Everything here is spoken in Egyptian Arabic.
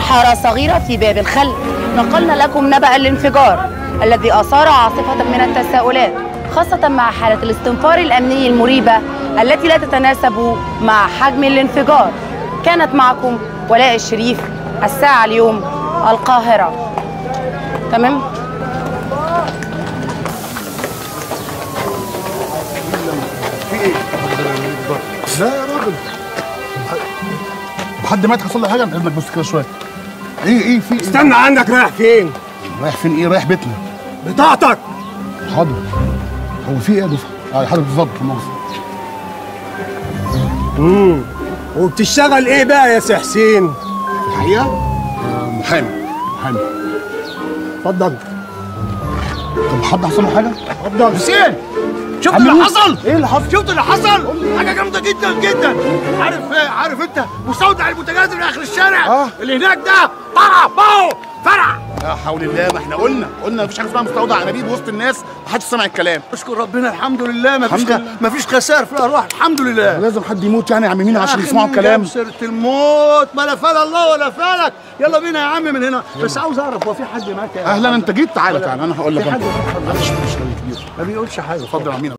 حارة صغيرة في باب الخل نقلنا لكم نبأ الانفجار الذي أثار عاصفة من التساؤلات خاصة مع حالة الاستنفار الأمني المريبة التي لا تتناسب مع حجم الانفجار كانت معكم ولاء الشريف الساعة اليوم القاهرة تمام؟ لا يا راجل حد مات حصل له حاجه ابنك بس كده شويه ايه ايه في ايه استنى عندك رايح فين؟ رايح فين ايه رايح بيتنا بطاقتك حاضر هو في ايه يا دفعه اه حضرتك بالظبط في المؤاخذه امم وبتشتغل ايه بقى يا سي حسين؟ الحقيقه آه، محامي محامي اتفضل طب حد حصل له حاجه اتفضل حسين شفت عم اللي يوسف. حصل؟ ايه اللي حصل شفت اللي حصل؟ حاجة جامدة جدا جدا عارف ايه؟ عارف انت مستودع البوتاجاز اللي اخر الشارع آه. اللي هناك ده طلع باو فرع لا حول الله ما احنا قلنا قلنا مفيش حاجه اسمها مستودع انابيب وسط الناس محدش سمع الكلام اشكر ربنا الحمد لله ما فيش الحمد لله. ما فيش خسائر في الارواح الحمد لله لازم حد يموت يعني يا عم مين عشان يا أخي يسمعوا مين الكلام جاب سيرة الموت ما لا فال الله ولا فالك يلا بينا يا عم من هنا بس عاوز اعرف هو في حد مات يا اهلا انت جيت تعالى تعالى انا هقول لك في حد أنا. مات معلش مش كبير ما بيقولش حاجه اتفضل يا عمينا